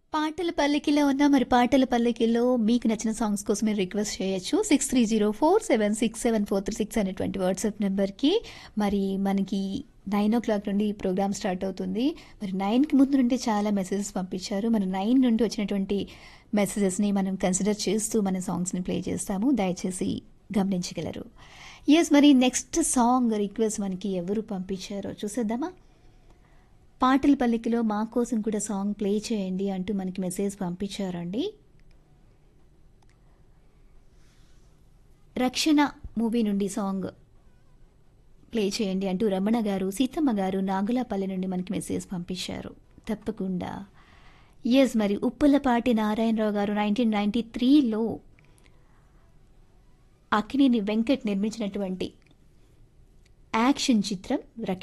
పాటల పల్లకిలో ఉన్న మరి పాటల పల్లకిలో మీకు నచ్చిన సాంగ్స్ కోసం మీరు రిక్వెస్ట్ చేయొచ్చు six three zero four seven six seven four three six అనేటువంటి వాట్సాప్ నెంబర్కి మరి మనకి నైన్ ఓ క్లాక్ నుండి ఈ ప్రోగ్రామ్ స్టార్ట్ అవుతుంది మరి నైన్కి ముందు నుండి చాలా మెసేజెస్ పంపించారు మరి నైన్ నుండి వచ్చినటువంటి మెసేజెస్ని మనం కన్సిడర్ చేస్తూ మన సాంగ్స్ని ప్లే చేస్తాము దయచేసి గమనించగలరు ఎస్ మరి నెక్స్ట్ సాంగ్ రిక్వెస్ట్ మనకి ఎవరు పంపించారో చూసేద్దామా పాటల పల్లికలో మా కోసం కూడా సాంగ్ ప్లే చేయండి అంటూ మనకి మెసేజ్ పంపించారండి రక్షణ మూవీ నుండి సాంగ్ ప్లే చేయండి అంటూ రమణ గారు సీతమ్మ గారు నాగులాపల్లి నుండి మనకి మెసేజ్ పంపించారు తప్పకుండా ఎస్ మరి ఉప్పులపాటి నారాయణరావు గారు నైన్టీన్ నైంటీ త్రీలో అక్కినేని వెంకట్ నిర్మించినటువంటి యాక్షన్ చిత్రం